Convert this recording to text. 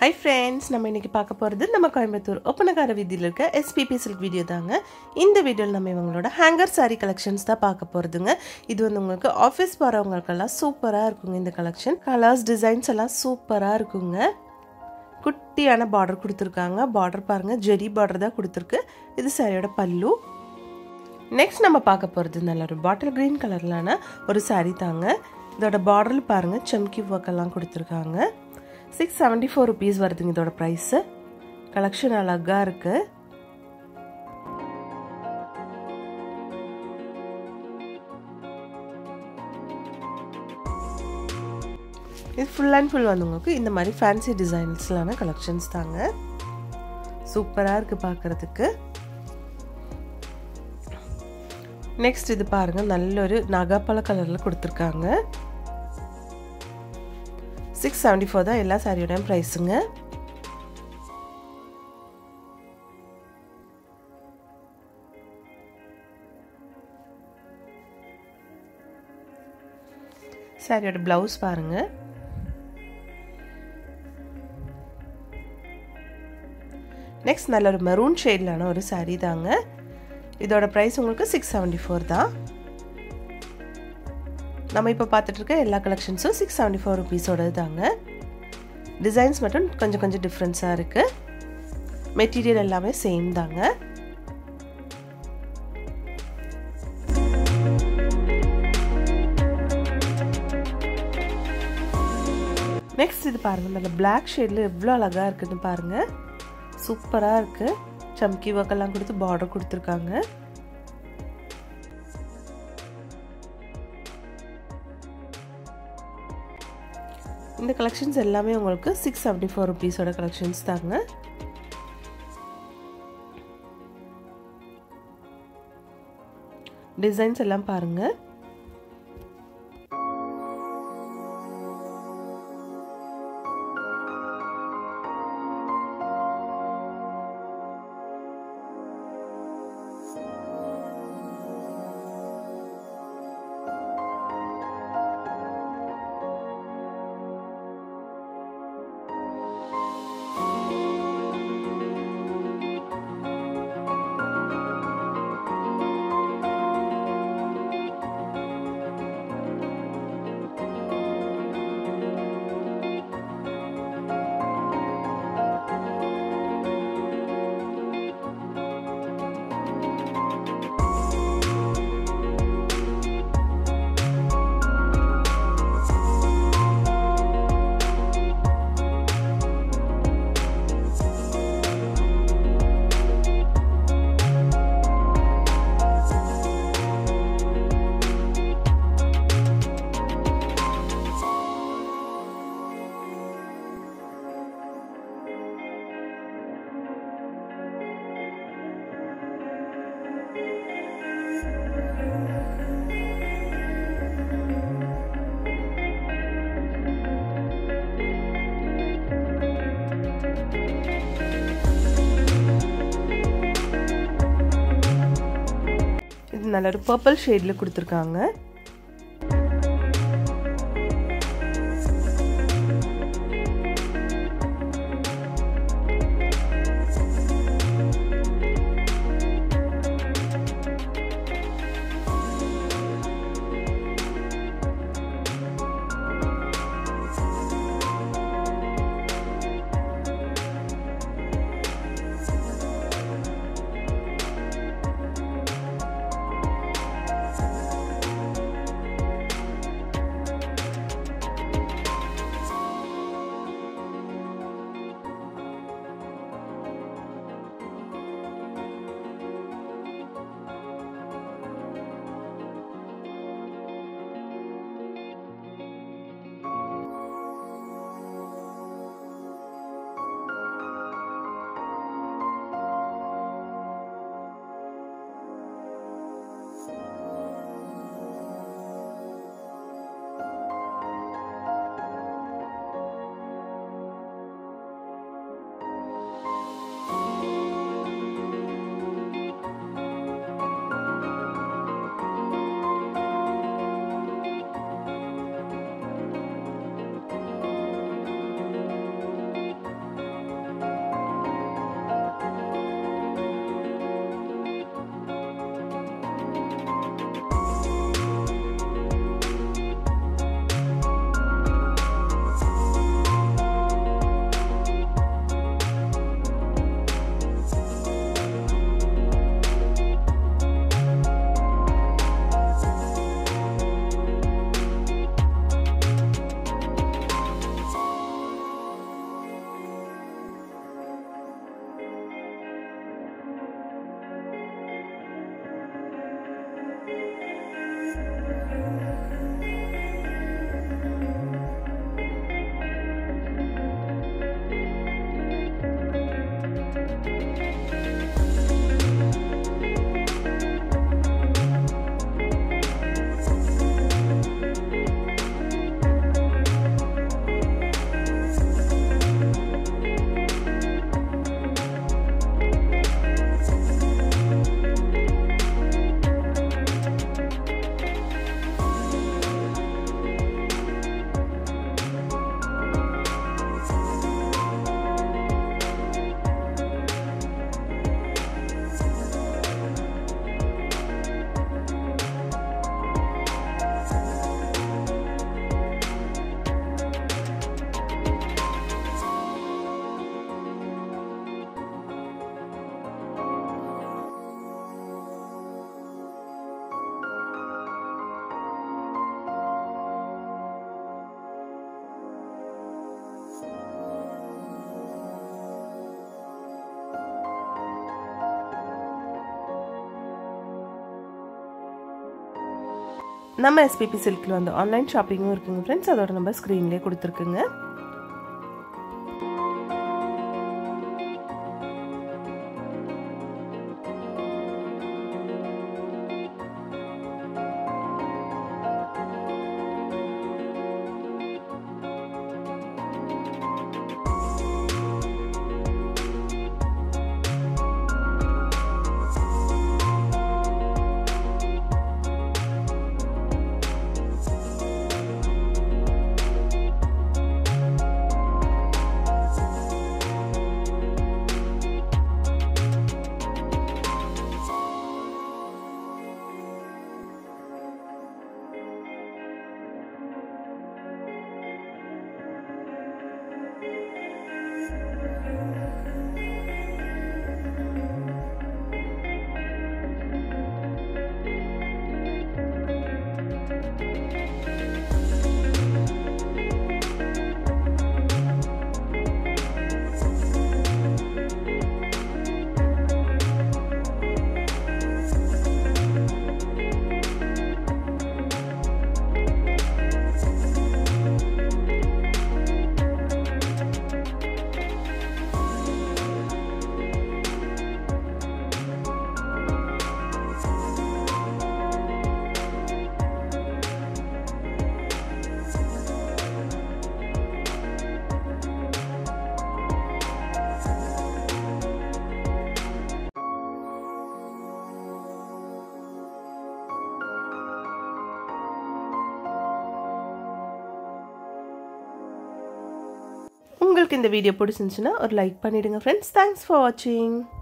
hi friends நம்ம இன்றைக்கி பார்க்க போகிறது நம்ம கோயம்புத்தூர் ஒப்பனக்கார வீதியில் இருக்க எஸ்பிபி சில்க் வீடியோ தாங்க இந்த வீடியோவில் நம்ம இவங்களோட ஹேங்கர் சாரீ கலெக்ஷன்ஸ் தான் பார்க்க போகிறதுங்க இது வந்து உங்களுக்கு ஆஃபீஸ் போகிறவங்களுக்கெல்லாம் சூப்பராக இருக்குங்க இந்த கலெக்ஷன் கலர்ஸ் டிசைன்ஸ் எல்லாம் சூப்பராக இருக்குங்க குட்டியான பார்டர் கொடுத்துருக்காங்க பார்டர் பாருங்கள் ஜெரி பார்டர் தான் கொடுத்துருக்கு இது சாரியோட பல்லு நெக்ஸ்ட் நம்ம பார்க்க போகிறது நல்ல ஒரு பாட்டில் க்ரீன் கலர்லான ஒரு சாரீ தாங்க இதோட பார்டரில் பாருங்கள் செம்கி ஒர்க் எல்லாம் கொடுத்துருக்காங்க சிக்ஸ் செவன்ட்டி ஃபோர் ருபீஸ் வருதுங்க இதோட ப்ரைஸு கலெக்ஷன் அழகாக இருக்குது இது ஃபுல் அண்ட் ஃபுல் வந்து உங்களுக்கு இந்த மாதிரி ஃபேன்சி டிசைன்ஸ்லான கலெக்ஷன்ஸ் தாங்க சூப்பராக இருக்குது பார்க்குறதுக்கு நெக்ஸ்ட் இது பாருங்கள் நல்ல ஒரு நகாப்பழ கலரில் கொடுத்துருக்காங்க சிக்ஸ் செவன்டி ஃபோர் தான் எல்லா சாரியோட ப்ரைஸுங்க சாரியோட ப்ளவுஸ் பாருங்க நெக்ஸ்ட் நல்ல ஒரு மெரூன் ஷேட்லான ஒரு சாரீ தாங்க இதோட ப்ரைஸ் உங்களுக்கு சிக்ஸ் செவன்டி ஃபோர் தான் நம்ம இப்போ பார்த்துட்டு இருக்க எல்லா கலெக்ஷன்ஸும் சிக்ஸ் செவன்டி ஃபோர் ருபீஸோடது தாங்க டிசைன்ஸ் மட்டும் கொஞ்சம் கொஞ்சம் டிஃப்ரென்ஸாக இருக்குது மெட்டீரியல் எல்லாமே சேம் தாங்க நெக்ஸ்ட் இது பாருங்கள் நல்ல பிளாக் ஷேடில் எவ்வளோ அழகாக இருக்குதுன்னு பாருங்கள் சூப்பராக இருக்குது சம்கி ஒர்க்கெல்லாம் கொடுத்து பார்டர் கொடுத்துருக்காங்க இந்த கலெக்ஷன்ஸ் எல்லாமே உங்களுக்கு சிக்ஸ் செவன்டி ஃபோர் ருபீஸோட கலெக்ஷன்ஸ் தாங்க டிசைன்ஸ் எல்லாம் பாருங்க இது நல்ல ஒரு பர்பிள் ஷேடில் கொடுத்துருக்காங்க நம்ம எஸ்பிபி சில்கில் வந்து ஆன்லைன் ஷாப்பிங்கும் இருக்குங்க ஃப்ரெண்ட்ஸ் அதோட நம்ம ஸ்க்ரீன்லேயே கொடுத்துருக்குங்க உங்களுக்கு இந்த வீடியோ பிடிச்சிருந்துச்சுன்னா ஒரு லைக் பண்ணிவிடுங்க ஃப்ரெண்ட்ஸ் தேங்க்ஸ் ஃபார் வாட்சிங்